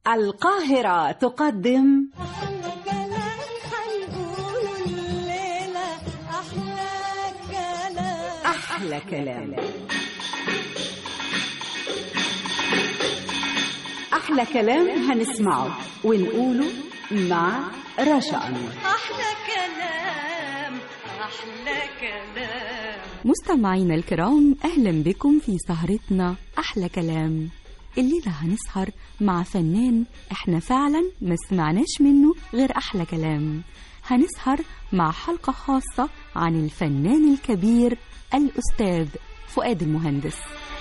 القاهرة تقدم أحلى كلام حنقوله الليلة أحلى كلام أحلى كلام أحلى كلام هنسمعه ونقوله مع رشا أنور أحلى كلام أحلى كلام مستمعينا الكرام أهلا بكم في سهرتنا أحلى كلام الليلة هنسهر مع فنان احنا فعلا ما سمعناش منه غير أحلى كلام هنسهر مع حلقة خاصة عن الفنان الكبير الأستاذ فؤاد المهندس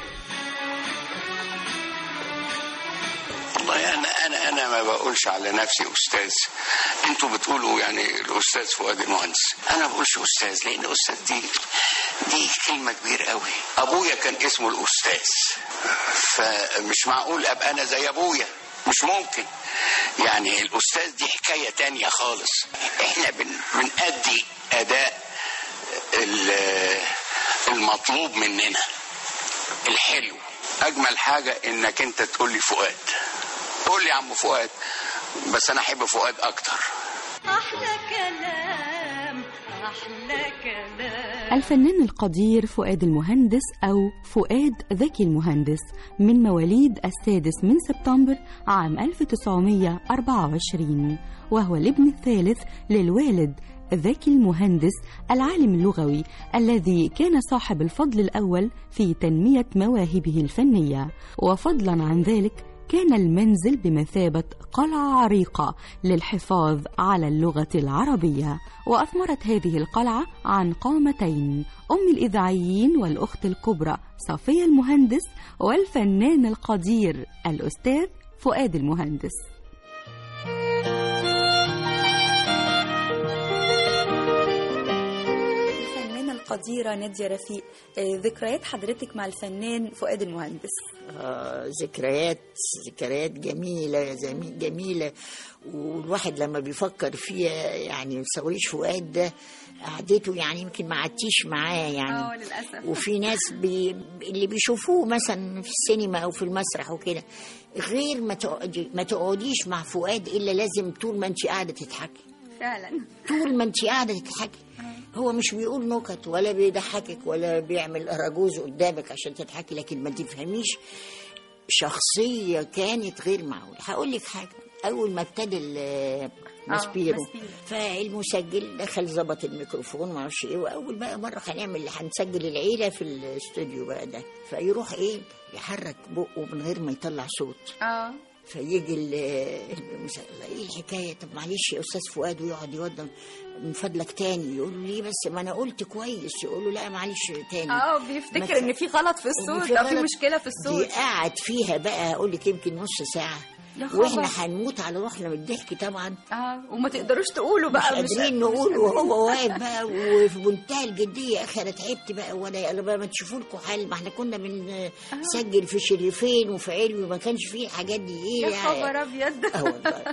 والله انا انا انا ما بقولش على نفسي استاذ انتوا بتقولوا يعني الاستاذ فؤاد المهندس انا ما بقولش استاذ لان استاذ دي دي كلمه كبيره قوي ابويا كان اسمه الاستاذ فمش معقول ابقى انا زي ابويا مش ممكن يعني الاستاذ دي حكايه تانية خالص احنا بن بنأدي اداء ال- المطلوب مننا الحلو اجمل حاجه انك انت تقول لي فؤاد قول لي يا عم فؤاد بس انا احب فؤاد اكتر أحلى كلام أحلى كلام الفنان القدير فؤاد المهندس أو فؤاد ذكي المهندس من مواليد السادس من سبتمبر عام 1924 وهو الابن الثالث للوالد ذكي المهندس العالم اللغوي الذي كان صاحب الفضل الأول في تنمية مواهبه الفنية وفضلا عن ذلك كان المنزل بمثابة قلعة عريقة للحفاظ على اللغة العربية وأثمرت هذه القلعة عن قامتين أم الإذاعيين والأخت الكبرى صفية المهندس والفنان القدير الأستاذ فؤاد المهندس الفنانة القديرة نادية رفيق ذكريات حضرتك مع الفنان فؤاد المهندس آه، ذكريات ذكريات جميلة زمي- جميلة والواحد لما بيفكر فيها يعني متصوريش فؤاد ده قعدته يعني يمكن ما عدتيش معاه يعني للأسف وفي ناس بي اللي بيشوفوه مثلا في السينما او في المسرح وكده غير ما تقعدي ما تقعديش مع فؤاد الا لازم طول ما انت قاعده تضحكي فعلا طول ما انت قاعده تضحكي هو مش بيقول نكت ولا بيضحكك ولا بيعمل اراجوز قدامك عشان تضحكي لكن ما تفهميش شخصيه كانت غير معقوله هقول لك حاجه اول ما ابتدى ال- ماسبيرو ماسبيرو. فالمسجل دخل ظبط الميكروفون ما اعرفش ايه واول بقى مره هنعمل هنسجل العيله في الاستوديو بقى ده فيروح ايه يحرك بقه من غير ما يطلع صوت اه فيجي ال- المسا- ايه الحكايه طب معلش يا استاذ فؤاد ويقعد يوضب من فضلك تاني يقول له ليه بس ما انا قلت كويس يقول له لا معلش تاني اه ما بيفتكر ت- ان في غلط في إن الصوت او في غلط. مشكله في دي الصوت قعد فيها بقى اقول لك يمكن نص ساعه يا خبر. واحنا هنموت على روحنا من الضحك طبعا اه وما تقدروش تقولوا مش بقى قادرين نقول وهو واقف بقى وفي منتهى الجديه يا اخي انا تعبت بقى ولا انا بقى ما تشوفوا لكم حل ما احنا كنا بنسجل في شريفين وفي علوي وما كانش فيه الحاجات دي ايه يا خبر ابيض اه والله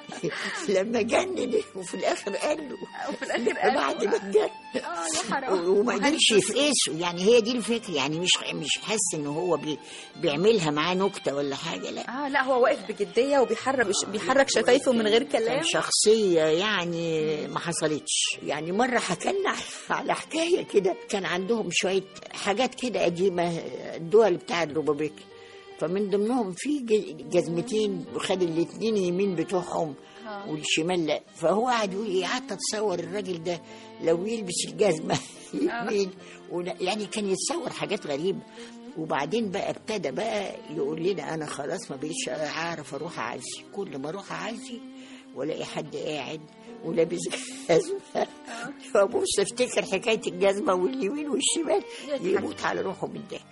لما جنن وفي الاخر قال له وفي الاخر قال بعد ما اتجنن اه يا حرام وما قدرش يفقسه يعني هي دي الفكره يعني مش مش حاسس ان هو بي بيعملها معاه نكته ولا حاجه لا اه لا هو واقف بجديه وبيحرك بيحرك شفايفه من غير كلام كان شخصية يعني ما حصلتش يعني مرة حكلنا على حكاية كده كان عندهم شوية حاجات كده قديمة الدول بتاع الربابيك فمن ضمنهم في ج- جزمتين وخد الاتنين يمين بتوعهم والشمال لا فهو قاعد يقول ايه قعدت اتصور الراجل ده لو يلبس الجزمة يمين ولا- يعني كان يتصور حاجات غريبة وبعدين بقى ابتدى بقى يقول لنا انا خلاص ما بقيتش اعرف اروح اعزي كل ما اروح اعزي والاقي حد قاعد ولابس جزمه فابص افتكر حكايه الجزمه واليمين والشمال يموت على روحه من الضحك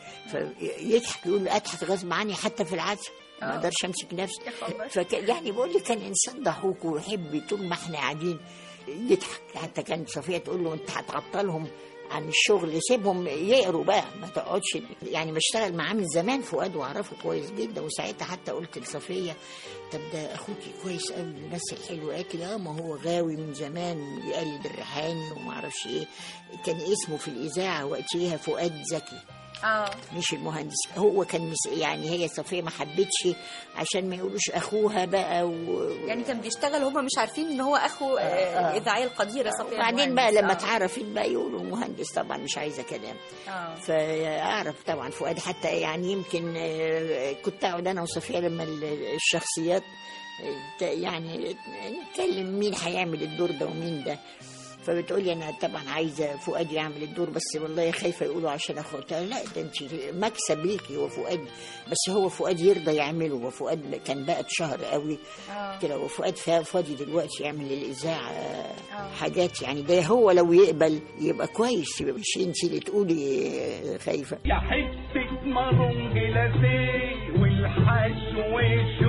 فيضحك يقول له اضحك غصب عني حتى في العزم ما اقدرش امسك نفسي فك يعني بقول لك كان انسان ضحوك ويحب طول ما احنا قاعدين يضحك حتى كان صفيه تقول له انت هتعطلهم عن الشغل سيبهم يقروا بقى ما تقعدش يعني بشتغل معاه من زمان فؤاد واعرفه كويس جدا وساعتها حتى قلت لصفيه طب ده اخوكي كويس قوي بيمثل حلو قالت لي اه ما هو غاوي من زمان يقلد الريحاني وما اعرفش ايه كان اسمه في الاذاعه وقتها فؤاد زكي اه مش المهندس هو كان مس... يعني هي صفيه ما حبتش عشان ما يقولوش اخوها بقى و... يعني كان بيشتغل وهم مش عارفين ان هو اخو آه، الاذاعيه القديره صفيه وبعدين بقى المهندس. لما آه. اتعرفت بقى يقولوا المهندس طبعا مش عايزه كلام اه فاعرف طبعا فؤاد حتى يعني يمكن آه، كنت اقعد انا وصفيه لما ال- الشخصيات آه، ت- يعني نتكلم مين هيعمل الدور ده ومين ده فبتقولي انا طبعا عايزه فؤاد يعمل الدور بس والله خايفه يقولوا عشان اخوه قلت لها لا ده انت مكسب ليكي هو فؤاد بس هو فؤاد يرضى يعمله وفؤاد كان بقى اتشهر قوي اه قلت لها وفؤاد فا- فاضي دلوقتي يعمل للاذاعه آه. حاجات يعني ده هو لو يقبل يبقى كويس يبقى مش انت اللي تقولي آه، خايفه يا حتة مارون جلاسيه والحشو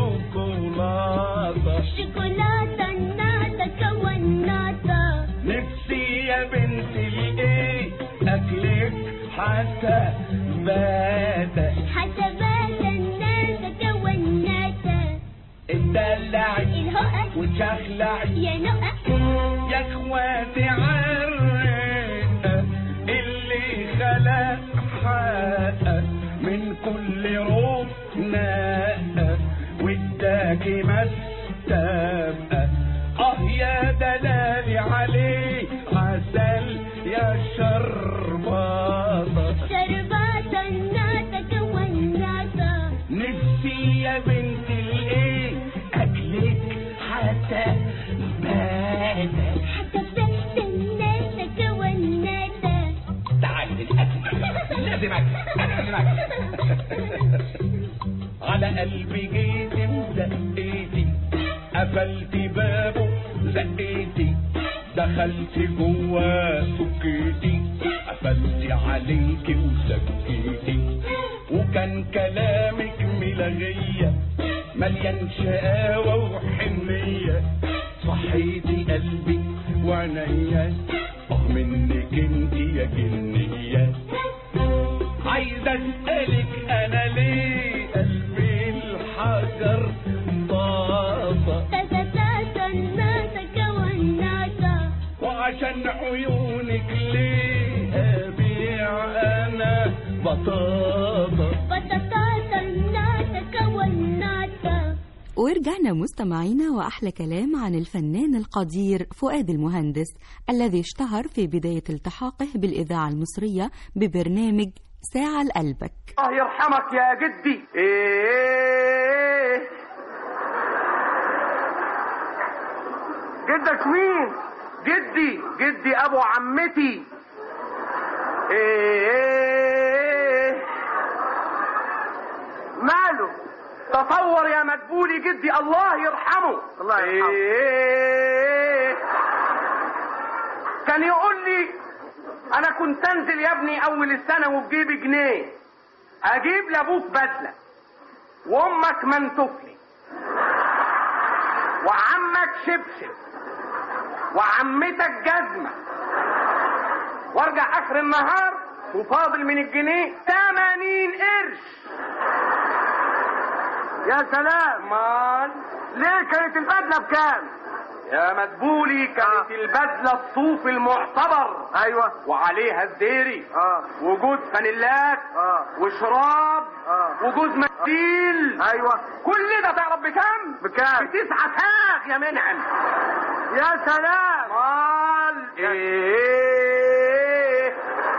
شوكولاتة شوكولاتة ناتا كوناتا نفسي يا بنت الايه اكلك حتى بات حسبات الناتا كوناتا اتدلعي الهقة وتشخلعي يا نقة يا اخواتي عرق اللي خلق حق من كل ركنة واداكي مستبقى اه يا دلالي عليه عسل يا شرباطة شربات الناتا كوناتا نفسي يا بنت الايه اكلك حتى باتت حسبات الناتا كوناتا تعالي للأكل لازم أكل أنا لازم أكل على قلبي جيتي وزقيتي قفلت بابه زقيتي دخلت جوا سكيتي قفلت عليكي وسكيتي وكان كلامك ملغية مليان شقاوة وحنية صحيتي قلبي وعينيا اه منك انت يا جنية عايز اسألك انا ليه قلبي الحجر طافة تاتا الناتا كوناتا وعشان عيونك ليه ابيع انا بطاطا بطاطا الناتا كوناتا ورجعنا مستمعينا وأحلى كلام عن الفنان القدير فؤاد المهندس الذي اشتهر في بداية التحاقه بالإذاعة المصرية ببرنامج ساعة لقلبك الله يرحمك يا جدي ايه جدك مين جدي جدي ابو عمتي ايه ماله تصور يا مدبولي جدي الله يرحمه الله يرحمه إيه كان يقول لي انا كنت انزل يا ابني اول السنه وبجيبي جنيه اجيب لابوك بدله وامك منتفلي وعمك شبشب وعمتك جزمه وارجع اخر النهار وفاضل من الجنيه 80 قرش يا سلام مال ليه كانت البدله بكام يا مدبولي كانت البدله الصوف المعتبر ايوه وعليها الديري اه وجود فانيلات اه وشراب اه وجوز منديل ايوه كل ده تعرف بكام بكام بتسعة ساغ يا منعم يا سلام مال ايه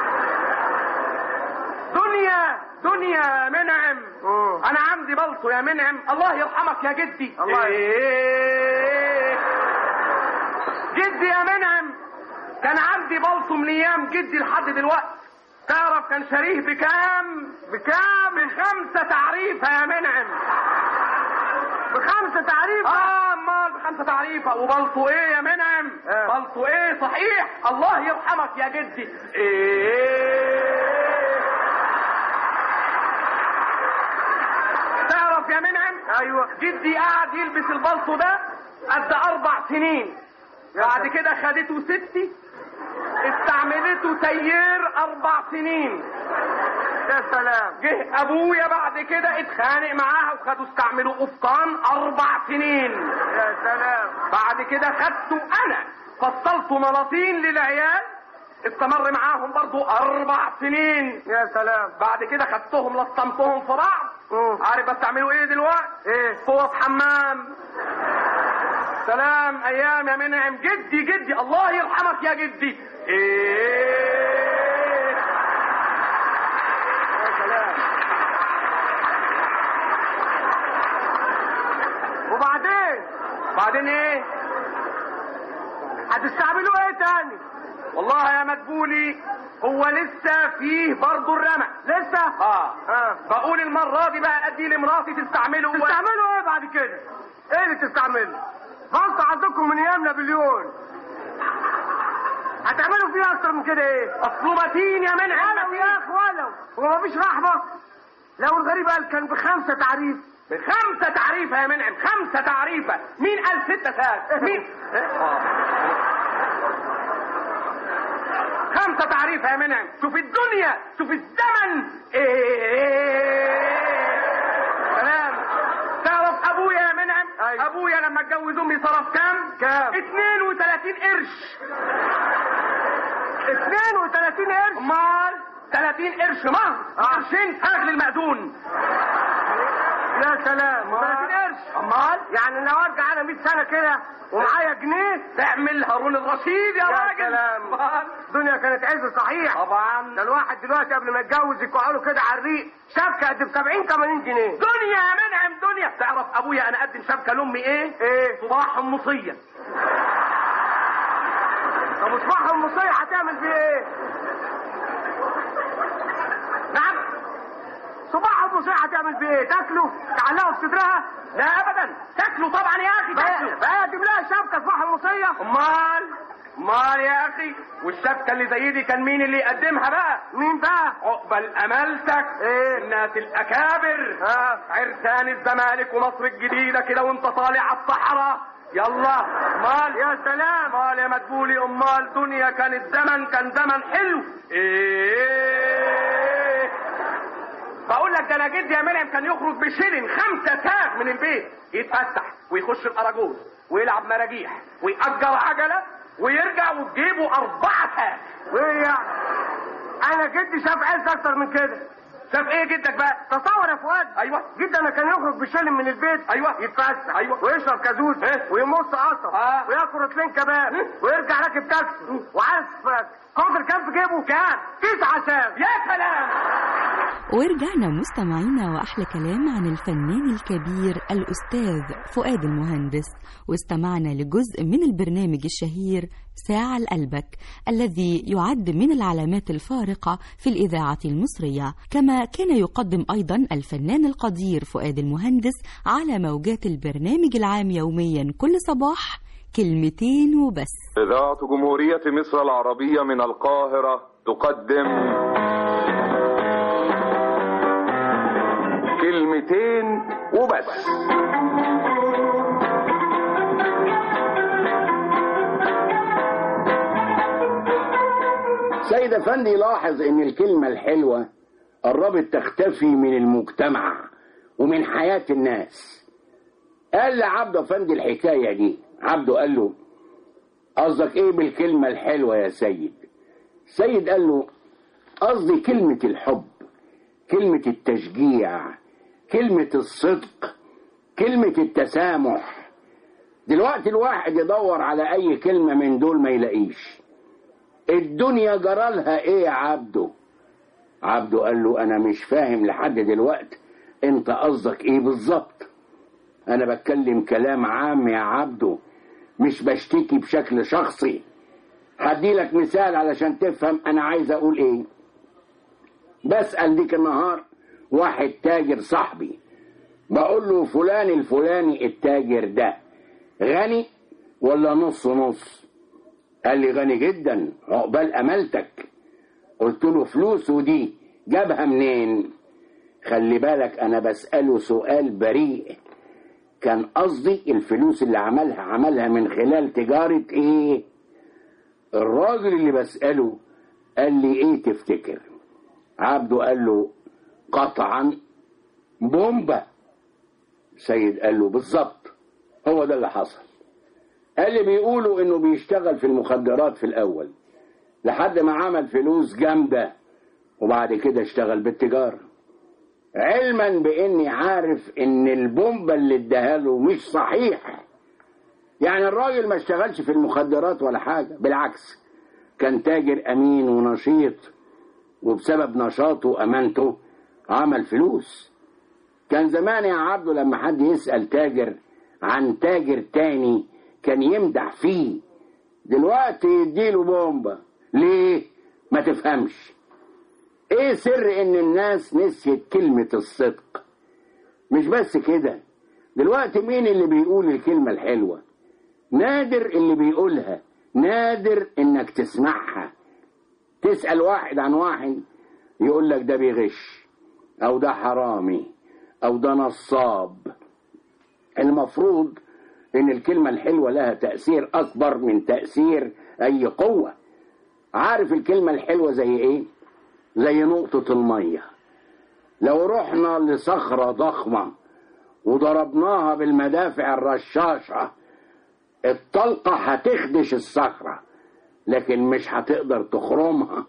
دنيا دنيا منعم انا عندي بلطو يا منعم الله يرحمك يا جدي الله إيه جدي يا منعم كان عندي بلطو من ايام جدي لحد دلوقتي تعرف كان شاريه بكام بكام بخمسة تعريفة يا منعم بخمسة تعريفة اه امال بخمسة تعريفة وبلطو ايه يا منعم بلطو ايه صحيح الله يرحمك يا جدي ايه تعرف يا منعم ايوه جدي قاعد يلبس البلطو ده قد اربع سنين بعد كده خدته ستي استعملته تيير اربع سنين يا سلام جه ابويا بعد كده اتخانق معاها وخدوا استعملوا قفطان اربع سنين يا سلام بعد كده خدته انا فصلته ملاطين للعيال استمر معاهم برضو اربع سنين يا سلام بعد كده خدتهم لطمتهم في بعض عارف بس تعملوا ايه دلوقتي ايه فوط حمام سلام ايام يا منعم جدي جدي الله يرحمك يا جدي ايه يا سلام وبعدين بعدين ايه هتستعملوا ايه تاني والله يا مدبولي هو لسه فيه برضه الرمق لسه اه اه بقول المره دي بقى ادي لمراتي تستعمله و- تستعملوا ايه بعد كده ايه اللي تستعملوا غلطة عندكم من ايام نابليون هتعملوا فيها اكتر من كده ايه اصله متين يا منعم ولو يا اخ ولو هو مفيش رحمة لو الغريب قال كان بخمسة تعريف خمسة تعريفة يا منعم خمسة تعريفة مين قال ستة ساعات مين خمسة تعريفة يا منعم شوف الدنيا شوف الزمن ايه سلام تعرف ابويا يا منعم أيوة. ابويا لما اتجوز امي صرف كام كام 32 قرش 32 قرش امال 30 قرش مهر آه. قرشين اغل المأذون يا سلام 30 قرش امال يعني لو ارجع انا 100 سنة كده ومعايا جنيه تعمل هارون الرشيد يا, يا راجل سلام. أمال. الدنيا كانت عز صحيح طبعا ده الواحد دلوقتي قبل ما يتجوز يقعوا له كده على الريق شبكه قد ب 70 80 جنيه دنيا يا منعم دنيا تعرف ابويا انا اقدم شبكه لامي ايه ايه صباح حمصيه طب اصبح المصية هتعمل فيه ايه؟ نعم صباح المصية هتعمل فيه ايه؟ تاكله؟ تعلقه في صدرها؟ لا ابدا تاكله طبعا يا اخي تاكله بقى تجيب لها شبكه صباح المصية؟ امال امال يا اخي والشبكه اللي زي دي كان مين اللي يقدمها بقى مين بقى؟ عقبال امالتك ايه؟ الناس الاكابر ها عرسان الزمالك ومصر الجديده كده وانت طالع على الصحراء يلا امال يا سلام امال يا مدبولي امال دنيا كانت زمن كان زمن حلو ايه بقول لك ده انا جدي يا منعم كان يخرج بشيلن خمسة ساغ من البيت يتفتح ويخش الاراجوز ويلعب مراجيح ويأجر عجلة ويرجع وتجيبه أربعة ساغ وايه يعني؟ انا جدي شاف عز اكتر من كده شاف ايه جدك بقى؟ تصور يا فؤاد ايوه جدا انا كان يخرج بشلم من البيت ايوه يتفسح أيوة. ويشرب كازوز إيه؟ ويمص قصب آه. وياكل رطلين كباب إيه؟ ويرجع راكب تاكسي وعارف قدر كام في جيبه كام تسعة ساغ يا سلام ورجعنا مستمعينا وأحلى كلام عن الفنان الكبير الأستاذ فؤاد المهندس واستمعنا لجزء من البرنامج الشهير ساعة لقلبك الذي يعد من العلامات الفارقة في الإذاعة المصرية كما كان يقدم أيضا الفنان القدير فؤاد المهندس على موجات البرنامج العام يوميا كل صباح كلمتين وبس إذاعة جمهورية مصر العربية من القاهرة تقدم كلمتين وبس سيد افندي لاحظ ان الكلمة الحلوة قربت تختفي من المجتمع ومن حياة الناس قال لعبده افندي الحكاية دي عبده قال له قصدك ايه بالكلمة الحلوة يا سيد سيد قال له قصدي كلمة الحب كلمة التشجيع كلمة الصدق كلمة التسامح دلوقتي الواحد يدور على اي كلمة من دول ما يلاقيش الدنيا جرالها ايه يا عبده عبده قال له انا مش فاهم لحد دلوقتي انت قصدك ايه بالظبط انا بتكلم كلام عام يا عبده مش بشتكي بشكل شخصي هدي لك مثال علشان تفهم انا عايز اقول ايه بسأل ديك النهار واحد تاجر صاحبي بقول له فلان الفلاني التاجر ده غني ولا نص نص قال لي غني جدا عقبال املتك قلت له فلوسه دي جابها منين خلي بالك انا بسأله سؤال بريء كان قصدي الفلوس اللي عملها عملها من خلال تجارة ايه الراجل اللي بسأله قال لي ايه تفتكر عبده قال له قطعا بومبا سيد قال له بالظبط هو ده اللي حصل قال لي بيقولوا انه بيشتغل في المخدرات في الاول لحد ما عمل فلوس جامدة وبعد كده اشتغل بالتجارة علما باني عارف ان البومبة اللي اداها له مش صحيح يعني الراجل ما اشتغلش في المخدرات ولا حاجة بالعكس كان تاجر امين ونشيط وبسبب نشاطه وامانته عمل فلوس كان زمان يا عبده لما حد يسأل تاجر عن تاجر تاني كان يمدح فيه دلوقتي يديله بومبة ليه ما تفهمش ايه سر ان الناس نسيت كلمة الصدق مش بس كده دلوقتي مين اللي بيقول الكلمة الحلوة نادر اللي بيقولها نادر انك تسمعها تسأل واحد عن واحد يقول لك ده بيغش او ده حرامي او ده نصاب المفروض ان الكلمة الحلوة لها تأثير اكبر من تأثير اي قوة عارف الكلمة الحلوة زي ايه زي نقطة المية لو رحنا لصخرة ضخمة وضربناها بالمدافع الرشاشة الطلقة هتخدش الصخرة لكن مش هتقدر تخرمها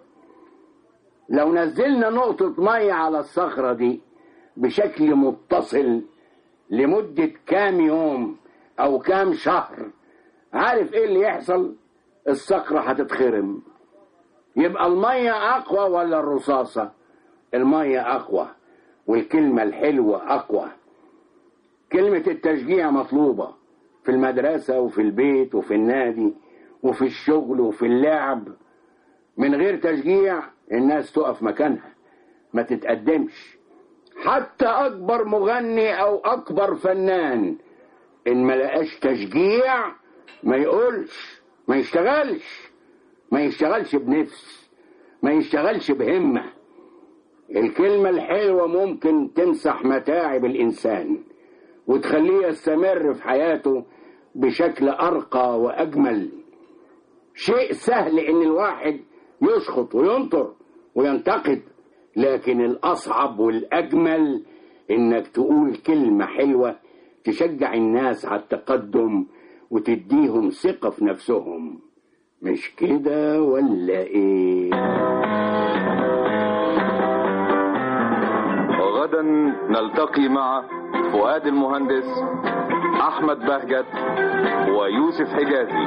لو نزلنا نقطة مية على الصخرة دي بشكل متصل لمدة كام يوم أو كام شهر عارف إيه اللي يحصل؟ الصخرة هتتخرم يبقى المية أقوى ولا الرصاصة؟ المية أقوى والكلمة الحلوة أقوى كلمة التشجيع مطلوبة في المدرسة وفي البيت وفي النادي وفي الشغل وفي اللعب من غير تشجيع الناس تقف مكانها ما تتقدمش حتى أكبر مغني أو أكبر فنان إن ما لقاش تشجيع ما يقولش ما يشتغلش ما يشتغلش بنفس ما يشتغلش بهمة الكلمة الحلوة ممكن تمسح متاعب الإنسان وتخليه يستمر في حياته بشكل أرقى وأجمل شيء سهل إن الواحد يسخط وينطر وينتقد لكن الأصعب والأجمل إنك تقول كلمة حلوة تشجع الناس على التقدم وتديهم ثقة في نفسهم مش كده ولا إيه؟ وغدا نلتقي مع فؤاد المهندس احمد بهجت ويوسف حجازي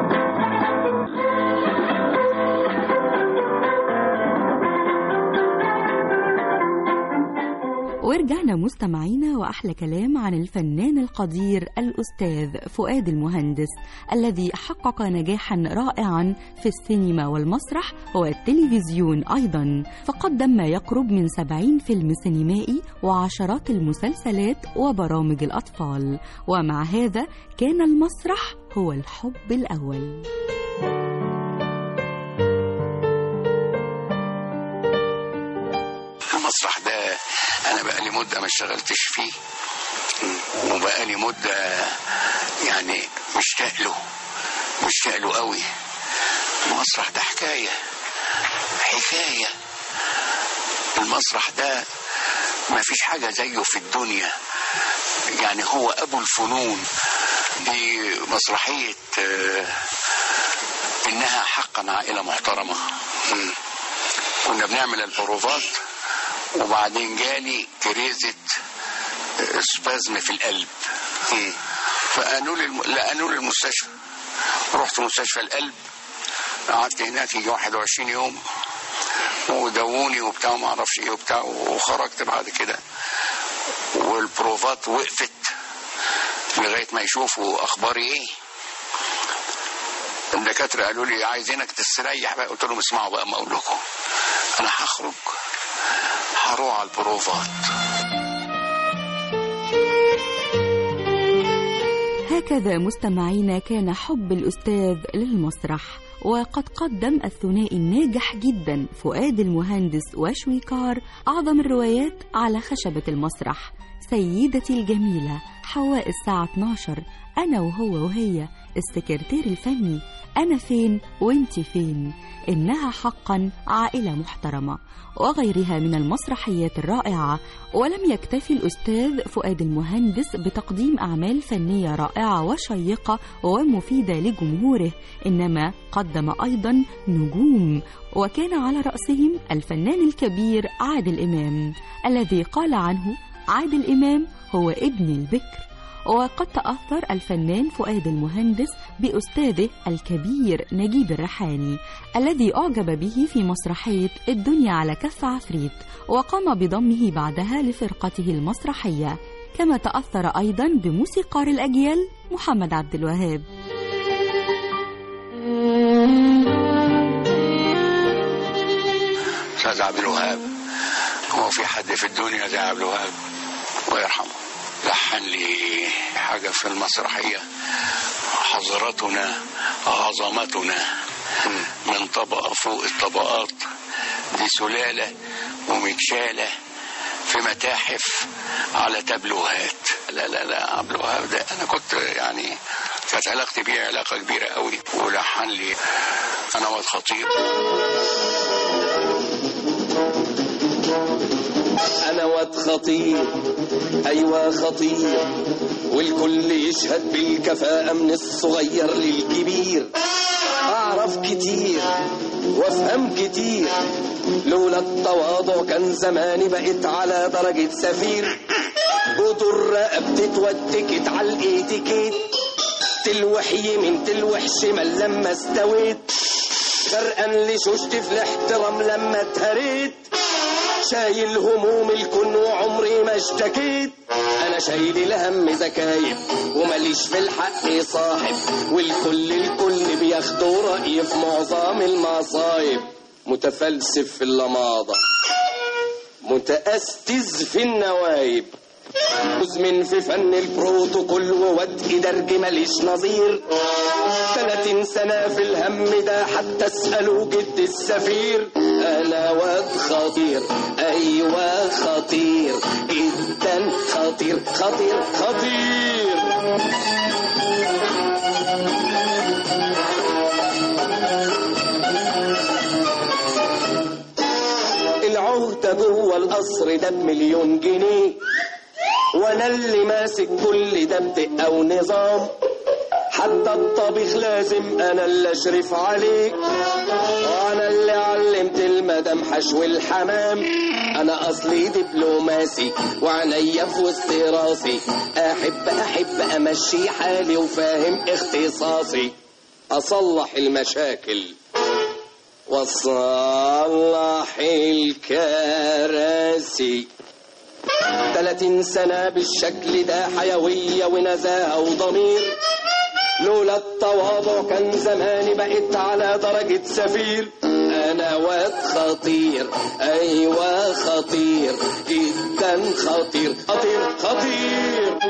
ورجعنا مستمعينا وأحلى كلام عن الفنان القدير الأستاذ فؤاد المهندس الذي حقق نجاحا رائعا في السينما والمسرح والتلفزيون أيضا فقدم ما يقرب من سبعين فيلم سينمائي وعشرات المسلسلات وبرامج الأطفال ومع هذا كان المسرح هو الحب الأول المسرح ده انا بقالي مده ما اشتغلتش فيه وبقالي مده يعني مشتاق له مشتاق له قوي المسرح ده حكايه حكايه المسرح ده ما فيش حاجه زيه في الدنيا يعني هو ابو الفنون دي مسرحيه آه، انها حقا عائله محترمه مم. كنا بنعمل البروفات وبعدين جالي كريزة سبازم في القلب مم. فقالوا لي الم... لقانوا لي المستشفى رحت مستشفى القلب قعدت هناك يجي 21 يوم ودووني وبتاع ما اعرفش ايه وبتاع وخرجت بعد كده والبروفات وقفت لغايه ما يشوفوا اخباري ايه الدكاتره قالوا لي عايزينك تستريح بقى قلت لهم اسمعوا بقى ما اقول لكم انا هخرج هروح على البروفات هكذا مستمعينا كان حب الأستاذ للمسرح وقد قدم الثنائي الناجح جدا فؤاد المهندس وشويكار أعظم الروايات على خشبة المسرح سيدتي الجميلة حواء الساعة 12 أنا وهو وهي السكرتير الفني أنا فين وانت فين إنها حقا عائلة محترمة وغيرها من المسرحيات الرائعة ولم يكتفي الأستاذ فؤاد المهندس بتقديم أعمال فنية رائعة وشيقة ومفيدة لجمهوره إنما قدم أيضا نجوم وكان على رأسهم الفنان الكبير عادل إمام الذي قال عنه عادل إمام هو ابن البكر وقد تأثر الفنان فؤاد المهندس بأستاذه الكبير نجيب الريحاني الذي أعجب به في مسرحية الدنيا على كف عفريت وقام بضمه بعدها لفرقته المسرحية كما تأثر أيضا بموسيقار الأجيال محمد عبد الوهاب استاذ عبد الوهاب هو في حد في الدنيا زي عبد الوهاب الله يرحمه لحن لي حاجة في المسرحية حضرتنا عظمتنا من طبقة فوق الطبقات دي سلالة ومكشالة في متاحف على تابلوهات لا لا لا عبد الوهاب ده انا كنت يعني كانت علاقتي بيه علاقه كبيره قوي ولحن لي انا واد خطيب انا واد خطير ايوه خطير والكل يشهد بالكفاءة من الصغير للكبير اعرف كتير وافهم كتير لولا التواضع كان زماني بقيت على درجة سفير قطر رقبتي اتوتكت على الاتيكيت تلوح يمين تلوح شمال لما استويت غرقان لشوشتي في الاحترام لما اتهريت شايل هموم الكون وعمري ما اشتكيت انا شايل الهم زكايب ومليش في الحق صاحب والكل الكل بياخدوا رأيي في معظم المصايب متفلسف في اللماضة متأستز في النوايب مزمن في فن البروتوكول وودء درج ماليش نظير 30 سنة في الهم ده حتى اسألوا جد السفير أنا واد خطير أيوة خطير جدا خطير خطير خطير العهدة جوه القصر ده بمليون جنيه وانا اللي ماسك كل ده بدقة ونظام حتى الطبيخ لازم انا اللي اشرف عليه وانا اللي علمت المدام حشو الحمام انا اصلي دبلوماسي وعينيا في وسط راسي احب احب امشي حالي وفاهم اختصاصي اصلح المشاكل واصلح الكراسي 30 سنة بالشكل ده حيوية ونزاهة وضمير لولا التواضع كان زماني بقيت على درجة سفير أنا واد خطير أيوة خطير جدا خطير خطير خطير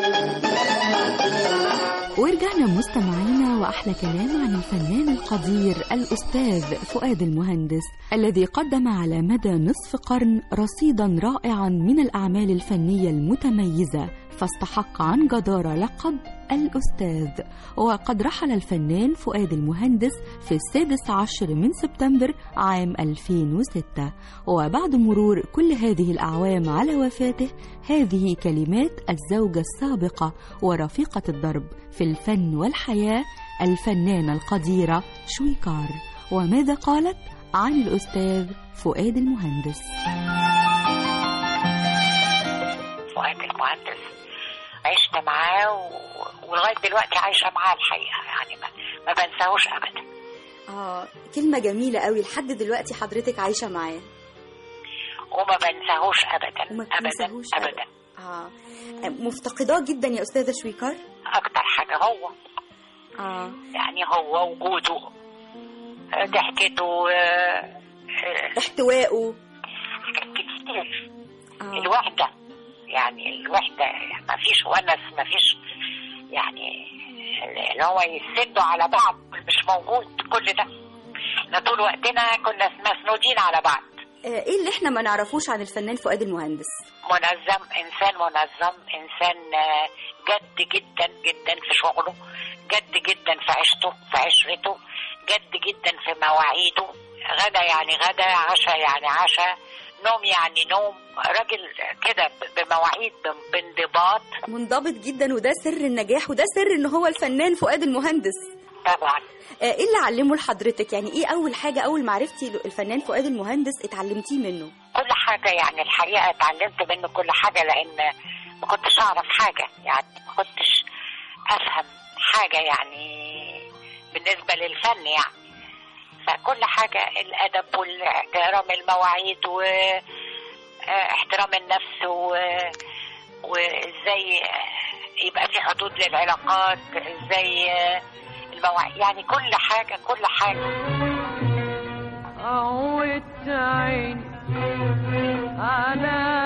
ورجعنا مستمعينا وأحلى كلام عن الفنان القدير الأستاذ فؤاد المهندس الذي قدم على مدى نصف قرن رصيدا رائعا من الأعمال الفنية المتميزة فاستحق عن جدارة لقب الأستاذ وقد رحل الفنان فؤاد المهندس في السادس عشر من سبتمبر عام 2006 وبعد مرور كل هذه الأعوام على وفاته هذه كلمات الزوجة السابقة ورفيقة الدرب في الفن والحياة الفنانة القديرة شويكار وماذا قالت عن الأستاذ فؤاد المهندس فؤاد المهندس عشت معاه و... ولغايه دلوقتي عايشه معاه الحقيقه يعني ما, ما بنساهوش ابدا اه كلمة جميلة قوي لحد دلوقتي حضرتك عايشة معاه وما بنساهوش ابدا وما ابدا بتنساهوش ابدا اه مفتقداه جدا يا أستاذة شويكار اكتر حاجه هو اه يعني هو وجوده آه، ضحكته آه، آه، احتوائه كتير الوحده يعني الوحده ما فيش ونس ما فيش يعني اللي هو يسدوا على بعض مش موجود كل ده احنا طول وقتنا كنا مسنودين على بعض آه، ايه اللي احنا ما نعرفوش عن الفنان فؤاد المهندس منظم انسان منظم انسان آه، جد جدا جدا في شغله جد جدا جدا في عيشته في عشرته جد جدا في مواعيده غدا يعني غدا عشاء يعني عشاء نوم يعني نوم راجل كده ب- بمواعيد ب- بانضباط منضبط جدا وده سر النجاح وده سر ان هو الفنان فؤاد المهندس طبعا آه، ايه اللي علمه لحضرتك يعني ايه اول حاجه اول ما عرفتي الفنان فؤاد المهندس اتعلمتيه منه كل حاجة يعني الحقيقة اتعلمت منه كل حاجة لأن ما كنتش أعرف حاجة يعني ما كنتش أفهم حاجة يعني بالنسبة للفن يعني فكل حاجة الأدب واحترام المواعيد واحترام النفس و... وإزاي يبقى في حدود للعلاقات إزاي المواعيد يعني كل حاجة كل حاجة عودت عيني على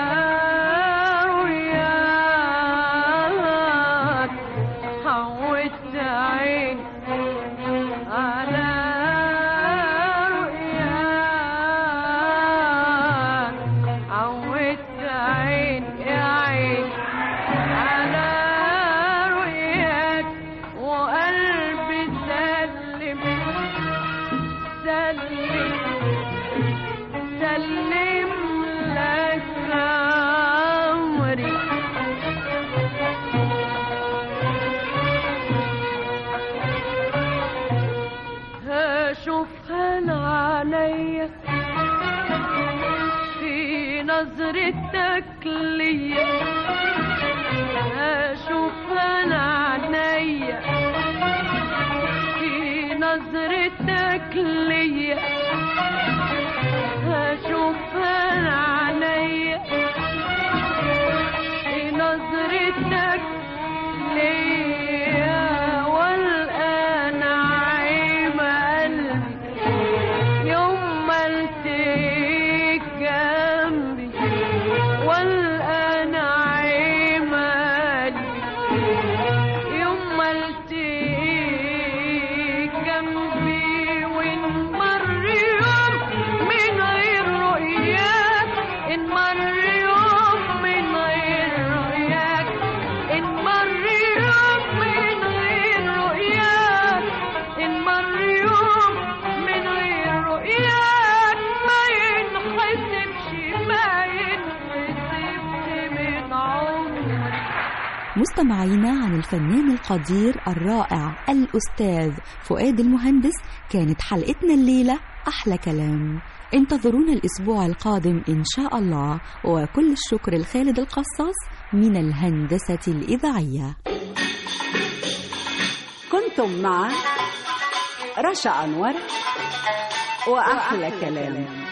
رؤياك عودت عيني على رؤياك عودت عيني يا عيني على رؤياك وقلبي سلم سلم سلم لك أمري هشوفها أنا عليا في نظرتك ليا هشوفها أنا عليا في نظرتك ليا هشوفها أنا عليا في نظرتك ليا والآن عيب قلبي يوم ما التقيك جنبي والآن عيب قلبي يوم ما التقيك جنبي ونمر يوم من غير رؤياك إن مر يوم من غير رؤياك إن مر يوم من غير رؤياك إن مر يوم من غير رؤياك ما ينحسبش ما ينحسبش من عمري مستمعينا عن الفنان القدير الرائع الأستاذ فؤاد المهندس كانت حلقتنا الليلة أحلى كلام انتظرونا الأسبوع القادم إن شاء الله وكل الشكر الخالد القصاص من الهندسة الإذاعية كنتم مع رشا أنور وأحلى كلام